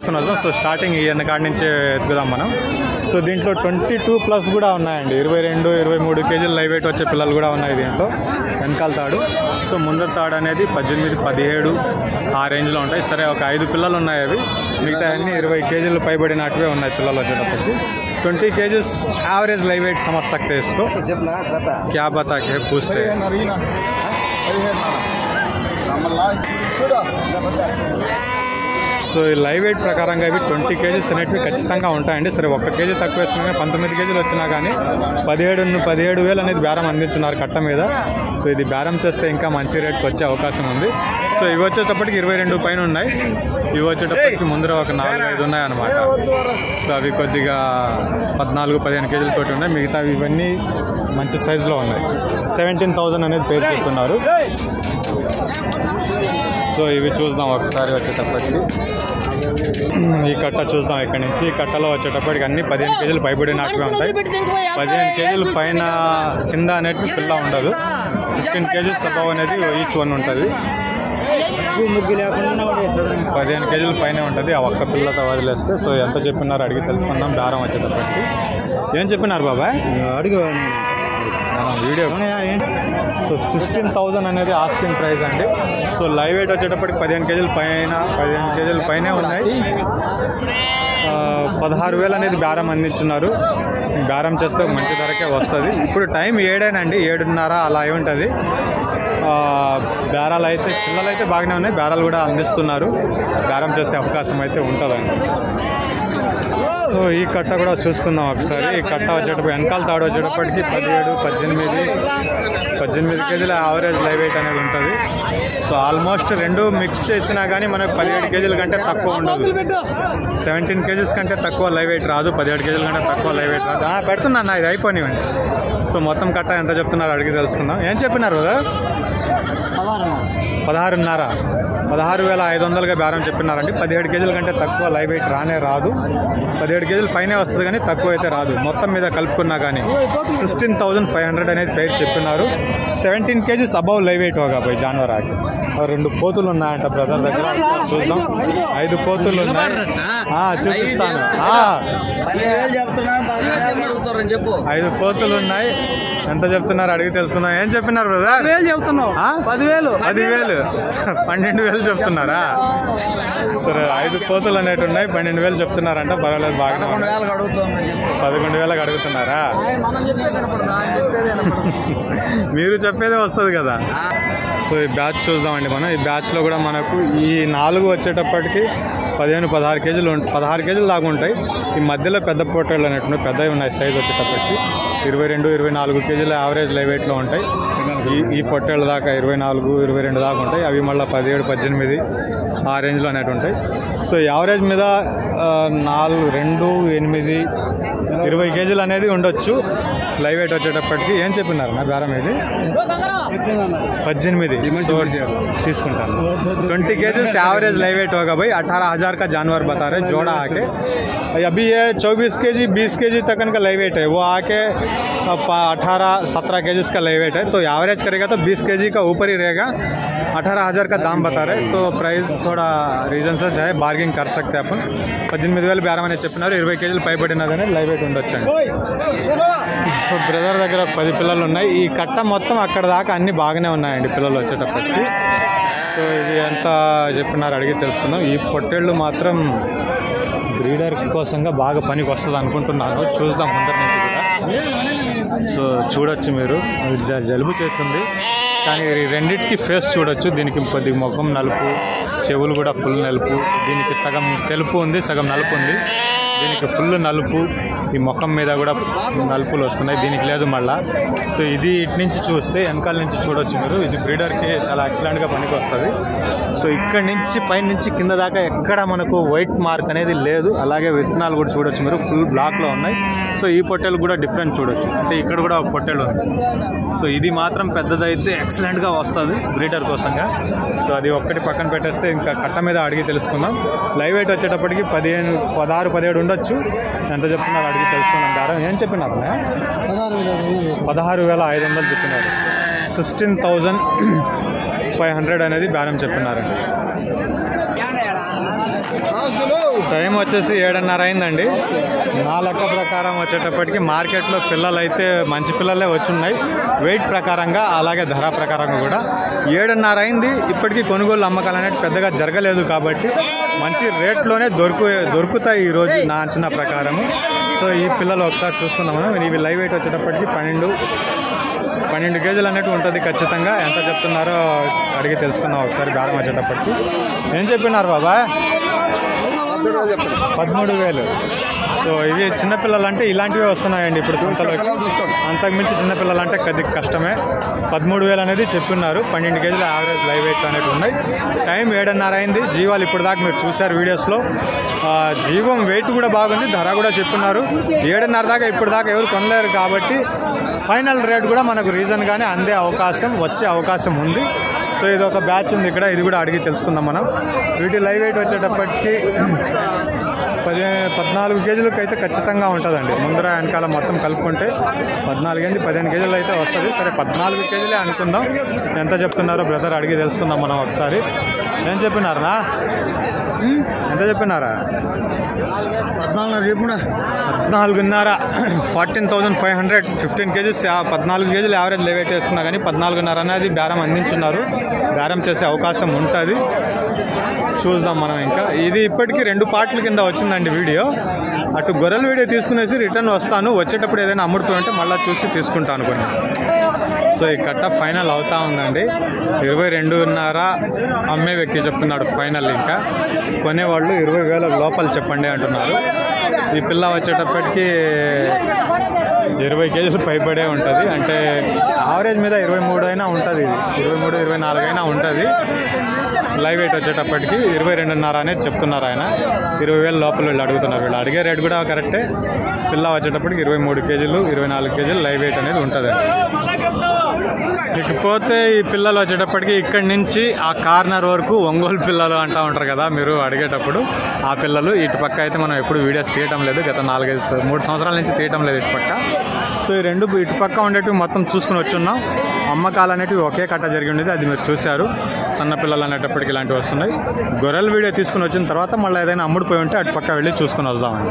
వద్దాం so starting ఈ ఎన్న కాడి నుంచి ఎత్తుకుదాం మనం సో దీంట్లో ట్వంటీ టూ ప్లస్ కూడా ఉన్నాయండి ఇరవై రెండు ఇరవై మూడు కేజీలు లైవ్ వెయిట్ వచ్చే పిల్లలు కూడా ఉన్నాయి దీంట్లో వెనకాల తాడు సో ముందర తాడు అనేది పద్దెనిమిది పదిహేడు ఆ రేంజ్లో ఉంటాయి సరే ఒక ఐదు పిల్లలు ఉన్నాయి అవి మిగతా అన్ని ఇరవై కేజీలు పైబడినట్టువే ఉన్నాయి పిల్లలు వచ్చేటప్పటికి twenty KGs average live weight समझ सकते हैं इसको చెప్పనా కథ क्या बता के पूछते हैं సో ఈ లైవ్ వెయిట్ ప్రకారంగా ఇవి ట్వంటీ కేజీస్ అనేటివి ఖచ్చితంగా ఉంటాయండి సరే ఒక్క కేజీ తక్కువ వేసుకున్నా పంతొమ్మిది కేజీలు వచ్చినా కానీ పదిహేడు పదిహేడు వేలు అనేది బేరం అందించున్నారు కట్ట మీద సో ఇది బేరం చేస్తే ఇంకా మంచి రేట్కి వచ్చే అవకాశం ఉంది సో ఇవి వచ్చేటప్పటికి ఇరవై రెండు పైన ఉన్నాయి ఇవి వచ్చేటప్పటికి ముందర ఒక నాలుగు ఐదు ఉన్నాయి అనమాట సో అవి కొద్దిగా పద్నాలుగు పదిహేను కేజీలతోటి ఉన్నాయి మిగతా ఇవన్నీ మంచి సైజులో ఉన్నాయి సెవెంటీన్ థౌజండ్ అనేది పేరు చెప్తున్నారు సో ఇవి చూద్దాం ఒకసారి వచ్చేటప్పటికి ఈ కట్ట చూద్దాం ఇక్కడ నుంచి ఈ కట్టలో వచ్చేటప్పటికి అన్ని పదిహేను కేజీలు పైబడినట్టుగా ఉంటాయి పదిహేను కేజీలు పైన కింద అనేది పిల్ల ఉండదు ఫిఫ్టీన్ కేజీస్ అబవ్ అనేది ఈచ్ వన్ ఉంటుంది ముగ్గు లేకుండా పదిహేను కేజీల పైన ఉంటుంది ఆ ఒక్క పిల్లతో వదిలేస్తే సో ఎంత చెప్పినారు అడిగి తెలుసుకుందాం దారం వచ్చేటప్పటికి ఏం చెప్పినారు బాబాయ్ అడుగు మనం వీడియో సో సిక్స్టీన్ థౌజండ్ అనేది ఆస్కింగ్ ప్రైస్ అండి సో లైవ్ వెయిట్ వచ్చేటప్పటికి పదిహేను కేజీల పైన పదిహేను కేజీల పైనే ఉన్నాయి ఆ, పదహారు వేలు అనేది బేరం అందించున్నారు బేరం చేస్తే ఒక మంచి ధరకే వస్తుంది ఇప్పుడు టైం ఏడేనండి ఏడున్నర అలా అయి ఉంటుంది ఆ, బేరాలు అయితే పిల్లలు అయితే బాగానే ఉన్నాయి బేరాలు కూడా అందిస్తున్నారు బేరం చేసే అవకాశం అయితే ఉంటుందండి సో ఈ కట్ట కూడా చూసుకుందాం ఒకసారి ఈ కట్ట వచ్చేటప్పుడు వెనకాల తాడు వచ్చేటప్పటికి పదిహేడు పద్దెనిమిది పద్దెనిమిది కేజీల యావరేజ్ లైవ్ వెయిట్ అనేది ఉంటుంది సో ఆల్మోస్ట్ రెండు మిక్స్ చేసినా కానీ మనకు పదిహేడు కేజీల కంటే తక్కువ ఉండదు సెవెంటీన్ కేజీస్ కంటే తక్కువ లైవ్ వెయిట్ రాదు పదిహేడు కేజీల కంటే తక్కువ లైవ్ వెయిట్ రాదు ఆ, పెడుతున్నా అన్న ఇది అయిపోయినాయండి సో మొత్తం కట్ట ఎంత చెప్తున్నారు అడిగి తెలుసుకుందాం ఏం చెప్పినారు కదా పదహారున్నర పదహారు వేల ఐదు వందలుగా బేరం చెప్పినారండి పదిహేడు కేజీల కంటే తక్కువ లైవ్ వెయిట్ రానే రాదు పదిహేడు కేజీలు పైనే వస్తుంది కానీ తక్కువ అయితే రాదు మొత్తం మీద కలుపుకున్నా కానీ సిక్స్టీన్ థౌజండ్ ఫైవ్ హండ్రెడ్ అనేది పేరు చెప్పినారు seventeen KGs above live weight होगा పోయి జాన్వరాకి రెండు పోతులు ఉన్నాయంట బ్రదర్ దగ్గర ఒకసారి చూద్దాం ఐదు పోతులు ఉన్నాయి ఆ, చూపిస్తాను ఆ, పదివేలు చెప్తున్నా పదివేలు అడుగుతారని చెప్పు ఐదు పోతులు ఉన్నాయి ఎంత చెప్తున్నారు అడిగి తెలుసుకుందాం ఏం చెప్పినారు బ్రదర్ వేలు చెప్తున్నావు ఆ? పదివేలు పదివేలు పన్నెండు వేలు చెప్తున్నారా సరే ఐదు కోతులు అనేవి ఉన్నాయి పన్నెండు వేలు చెప్తున్నారంట పర్వాలేదు బాగా పదకొండు వేలకు అడుగుతామని చెప్పు పదకొండు వేలకు అడుగుతున్నారా మనం చెప్పేది వినపడదా? ఆయన చెప్పేది వినపడదు. మీరు చెప్పేదే వస్తుంది కదా సో ఈ బ్యాచ్ చూద్దామండి మనం ఈ బ్యాచ్లో కూడా మనకు ఈ నాలుగు వచ్చేటప్పటికి పదిహేను పదహారు కేజీలు ఉం- పదహారు కేజీలు దాకా ఉంటాయి ఈ మధ్యలో పెద్ద పొట్టేళ్ళు అనేటువంటి పెద్దవి ఉన్నాయి సైజ్ వచ్చేటప్పటికి ఇరవై రెండు ఇరవై నాలుగు కేజీల యావరేజ్ లైవ్ వెయిట్లో ఉంటాయి ఈ ఈ పొట్టేళ్ళ దాకా ఇరవై నాలుగు ఇరవై రెండు దాకా ఉంటాయి అవి మళ్ళీ పదిహేడు పద్దెనిమిది ఆ రేంజ్లో అనేవి ఉంటాయి సో యావరేజ్ మీద ఆ, నాలుగు రెండు ఎనిమిది ఇరవై కేజీలు అనేది ఉండొచ్చు లైవ్ వెయిట్ వచ్చేటప్పటికి ఏం చెప్పినారు నా బేరం ఇది పద్దెనిమిది तो తీసుకుంటాను twenty KGs average live weight होगा भाई अठारह हजार का जानवर बता रहे जोड़ा आके अभी ये चौबीस के जी बीस के जी तक का लाइव वेट है वो आके अठारह सत्रह के का लाइव वेट है तो एवरेज करेगा तो बीस के जी का ऊपर ही रहेगा अठारह हजार का दाम बता रहे तो प्राइस थोड़ा రీజన్ से है బార్గింగ్ कर सकते अपन పద్దెనిమిది వేలు బేరం అనేది చెప్పినారు ఇరవై కేజీలు పైబడినదని లైవ్ వెయిట్ ఉండొచ్చండి సో బ్రదర్ దగ్గర పది పిల్లలు ఉన్నాయి ఈ కట్ట మొత్తం అక్కడ దాకా అన్ని బాగానే ఉన్నాయండి పిల్లలు వచ్చేటప్పటికి సో ఇది ఎంత చెప్పినారు అడిగి తెలుసుకుందాం ఈ పొట్టేళ్ళు మాత్రం బ్రీడర్ కోసంగా బాగా పనికి వస్తుంది అనుకుంటున్నాను చూద్దాం ముందర నుంచి కూడా సో చూడొచ్చు మీరు అది జ- జలుబు చేస్తుంది కానీ ఈ రెండింటికి ఫేస్ చూడొచ్చు దీనికి కొద్దిగా ముఖం నలుపు చెవులు కూడా ఫుల్ నలుపు దీనికి సగం తెలుపు ఉంది సగం నలుపు ఉంది దీనికి ఫుల్ నలుపు ఈ ముఖం మీద కూడా నలుపులు వస్తున్నాయి దీనికి లేదు మళ్ళా సో ఇది ఇటు నుంచి చూస్తే వెనకాల నుంచి చూడొచ్చు మీరు ఇది బ్రీడర్కి చాలా ఎక్సలెంట్గా పనికి వస్తుంది సో ఇక్కడి నుంచి పైన నుంచి కింద దాకా ఎక్కడ మనకు వైట్ మార్క్ అనేది లేదు అలాగే విత్తనాలు కూడా చూడొచ్చు మీరు ఫుల్ బ్లాక్లో ఉన్నాయి సో ఈ పొట్టేలు కూడా డిఫరెంట్ చూడొచ్చు అంటే ఇక్కడ కూడా ఒక పొట్టేలు ఉంది సో ఇది మాత్రం పెద్దదైతే ఎక్సలెంట్గా వస్తుంది బ్రీడర్ కోసంగా సో అది ఒక్కటి పక్కన పెట్టేస్తే ఇంకా కట్ట మీద అడిగి తెలుసుకుందాం లైవ్ వెయిట్ వచ్చేటప్పటికి పదిహేను పదహారు పదిహేడు ఉండొచ్చు ఎంత చెప్తున్నారు అడిగి తెలుసుకున్నాం దారం ఏం చెప్పినారు పదహారు వేల ఐదు వందలు చెప్పినారు సిక్స్టీన్ థౌజండ్ ఫైవ్ హండ్రెడ్ అనేది బేరం చెప్పినారండి టైం వచ్చేసి ఏడున్నర అయిందండి నా లెక్క ప్రకారం వచ్చేటప్పటికి మార్కెట్లో పిల్లలు అయితే మంచి పిల్లలే వచ్చున్నాయి వెయిట్ ప్రకారంగా అలాగే ధర ప్రకారంగా కూడా ఏడున్నర అయింది ఇప్పటికీ కొనుగోలు అమ్మకాలు అనేది పెద్దగా జరగలేదు కాబట్టి మంచి రేట్లోనే దొరుకు దొరుకుతాయి ఈరోజు నా అంచనా ప్రకారము సో ఈ పిల్లలు ఒకసారి చూసుకుందాం మనం ఇవి లైవ్ వెయిట్ వచ్చేటప్పటికి పన్నెండు పన్నెండు కేజీలు అన్నట్టు ఉంటుంది ఖచ్చితంగా ఎంత చెప్తున్నారో అడిగి తెలుసుకుందాం ఒకసారి బేరం వచ్చేటప్పటికి ఏం చెప్పినారు బాబా పదమూడు వేలు సో ఇవి చిన్నపిల్లలు అంటే ఇలాంటివే వస్తున్నాయండి ఇప్పుడు సంతలోకి అంతకుమించి చిన్నపిల్లలు అంటే కొద్ది కష్టమే పదమూడు వేలు అనేది చెప్పున్నారు పన్నెండు కేజీల యావరేజ్ లైవ్ వెయిట్ అనేవి ఉన్నాయి టైం ఏడున్నర అయింది జీవాలు ఇప్పుడు దాకా మీరు చూశారు వీడియోస్లో ఆ, జీవం వెయిట్ కూడా బాగుంది ధర కూడా చెప్పున్నారు ఏడున్నర దాకా ఇప్పుడు దాకా ఎవరు కొనలేరు కాబట్టి ఫైనల్ రేట్ కూడా మనకు రీజన్గానే అందే అవకాశం వచ్చే అవకాశం ఉంది సో ఇది ఒక బ్యాచ్ ఉంది ఇక్కడ ఇది కూడా అడిగి తెలుసుకుందాం మనం వీటి లైవ్ వెయిట్ వచ్చేటప్పటికి పది పద్నాలుగు కేజీలకు అయితే ఖచ్చితంగా ఉంటుందండి ముందర వెనకాల మొత్తం కలుపుకుంటే పద్నాలుగు ఎనిమిది పదిహేను కేజీలు అయితే వస్తుంది సరే పద్నాలుగు కేజీలే అనుకుందాం ఎంత చెప్తున్నారో బ్రదర్ అడిగి తెలుసుకుందాం మనం ఒకసారి ఏం చెప్పినారా ఎంత చెప్పినారా పద్నాలుగు చెప్పునా పద్నాలుగున్నర fourteen thousand five hundred fifteen KGs పద్నాలుగు కేజీలు యావరేజ్ లెవెట్ వేసుకున్నా కానీ పద్నాలుగున్నర అనేది బేరం అందించున్నారు బేరం చేసే అవకాశం ఉంటుంది చూద్దాం మనం ఇంకా ఇది ఇప్పటికీ రెండు పార్ట్ల కింద వచ్చిందండి వీడియో అటు గొర్రెల వీడియో తీసుకునేసి రిటర్న్ వస్తాను వచ్చేటప్పుడు ఏదైనా అమ్ముడిపోయి ఉంటే మళ్ళీ చూసి తీసుకుంటాను కొన్ని సో ఈ కట్ట ఫైనల్ అవుతా ఉందండి ఇరవై రెండున్నర అమ్మే వ్యక్తి చెప్తున్నాడు ఫైనల్ ఇంకా కొనేవాళ్ళు ఇరవై వేల లోపల చెప్పండి అంటున్నారు ఈ పిల్ల వచ్చేటప్పటికి ఇరవై కేజీలు పైబడే ఉంటుంది అంటే ఆవరేజ్ మీద ఇరవై మూడు అయినా ఉంటుంది ఇది ఇరవై మూడు ఇరవై నాలుగు అయినా ఉంటుంది లైవ్ వెయిట్ వచ్చేటప్పటికి ఇరవై రెండున్నర అనేది చెప్తున్నారు ఆయన ఇరవై వేల లోపల వీళ్ళు అడుగుతున్నారు వీళ్ళు అడిగే రేట్ కూడా కరెక్టే పిల్ల వచ్చేటప్పటికి ఇరవై మూడు కేజీలు ఇరవై నాలుగు కేజీలు లైవ్ వెయిట్ అనేది ఉంటుంది ఇకపోతే ఈ పిల్లలు వచ్చేటప్పటికి ఇక్కడి నుంచి ఆ కార్నర్ వరకు ఒంగోలు పిల్లలు అంటూ ఉంటారు కదా మీరు అడిగేటప్పుడు ఆ పిల్లలు ఇటు పక్క అయితే మనం ఎప్పుడు వీడియోస్ తీయటం లేదు గత నాలుగైదు స- మూడు సంవత్సరాల నుంచి తీయటం లేదు ఇటు పక్క సో ఈ రెండు ఇటు పక్క ఉండేటివి మొత్తం చూసుకుని వచ్చున్నాం అమ్మకాలు అనేటివి ఒకే కట్ట జరిగి ఉండేది అది మీరు చూశారు సన్న పిల్లలు అనేటప్పటికి ఇలాంటివి వస్తున్నాయి గొర్రెల వీడియో తీసుకుని వచ్చిన తర్వాత మళ్ళీ ఏదైనా అమ్ముడిపోయి ఉంటే అటు పక్క వెళ్ళి చూసుకుని వద్దామండి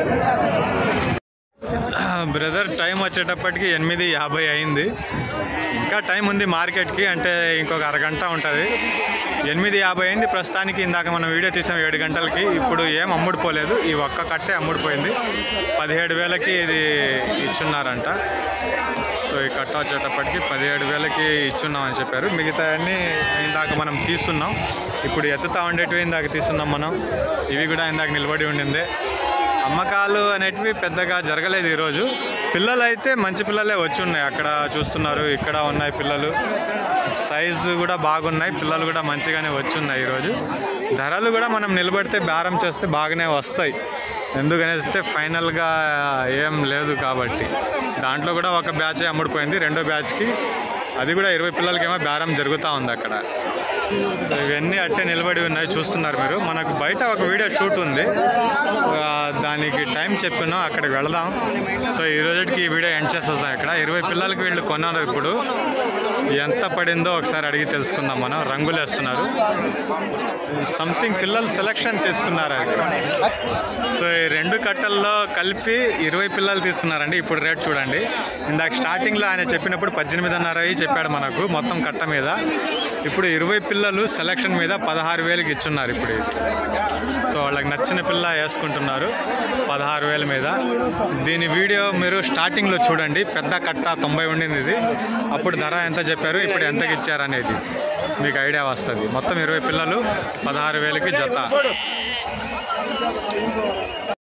బ్రదర్ టైం వచ్చేటప్పటికి ఎనిమిది యాభై అయింది ఇంకా టైం ఉంది మార్కెట్కి అంటే ఇంకొక అరగంట ఉంటుంది ఎనిమిది యాభై అయింది ప్రస్తుతానికి ఇందాక మనం వీడియో తీసాం ఏడు గంటలకి ఇప్పుడు ఏం అమ్ముడుపోలేదు ఈ ఒక్క కట్టే అమ్ముడిపోయింది పదిహేడు వేలకి ఇది ఇచ్చున్నారంట సో ఈ కట్ట వచ్చేటప్పటికి పదిహేడు వేలకి ఇచ్చున్నాం అని చెప్పారు మిగతా అన్ని ఇందాక మనం తీస్తున్నాం ఇప్పుడు ఎత్తుతా ఉండేటివి ఇందాక తీస్తున్నాం మనం ఇవి కూడా ఇందాక నిలబడి ఉండింది అమ్మకాలు అనేటివి పెద్దగా జరగలేదు ఈరోజు పిల్లలు అయితే మంచి పిల్లలే వచ్చి ఉన్నాయి అక్కడ చూస్తున్నారు ఇక్కడ ఉన్నాయి పిల్లలు సైజు కూడా బాగున్నాయి పిల్లలు కూడా మంచిగానే వచ్చి ఉన్నాయి ఈరోజు ధరలు కూడా మనం నిలబడితే బేరం చేస్తే బాగానే వస్తాయి ఎందుకనేస్తే ఫైనల్గా ఏం లేదు కాబట్టి దాంట్లో కూడా ఒక బ్యాచ్ అమ్ముడిపోయింది రెండో బ్యాచ్కి అది కూడా ఇరవై పిల్లలకేమో బేరం జరుగుతూ ఉంది అక్కడ సో ఇవన్నీ అట్టే నిలబడి ఉన్నాయి చూస్తున్నారు మీరు మనకు బయట ఒక వీడియో షూట్ ఉంది ఆ, దానికి టైం చెప్పాను అక్కడికి వెళదాం సో ఈ రోజుకి ఈ వీడియో ఎండ్ చేసేస్తాం ఇక్కడ ఇరవై పిల్లలకి వీళ్ళు కొన్నారు ఇప్పుడు ఎంత పడిందో ఒకసారి అడిగి తెలుసుకుందాం మనం రంగులు వేస్తున్నారు సంథింగ్ పిల్లలు సెలెక్షన్ చేసుకున్నారు ఇక్కడ సో ఈ రెండు కట్టల్లో కలిపి ఇరవై పిల్లలు తీసుకున్నారండి ఇప్పుడు రేట్ చూడండి ఇందాక స్టార్టింగ్లో ఆయన చెప్పినప్పుడు పద్దెనిమిదిన్నర అయ్యి చెప్పాడు మనకు మొత్తం కట్ట మీద ఇప్పుడు ఇరవై పిల్లలు సెలక్షన్ మీద పదహారు వేలకి ఇచ్చున్నారు ఇప్పుడు ఇది సో వాళ్ళకి నచ్చిన పిల్ల వేసుకుంటున్నారు పదహారు వేల మీద దీని వీడియో మీరు స్టార్టింగ్లో చూడండి పెద్ద కట్ట తొంభై ఉండింది ఇది అప్పుడు ధర ఎంత చెప్పారు ఇప్పుడు ఎంతకి ఇచ్చారు అనేది మీకు ఐడియా వస్తుంది మొత్తం ఇరవై పిల్లలు పదహారు వేలకి జత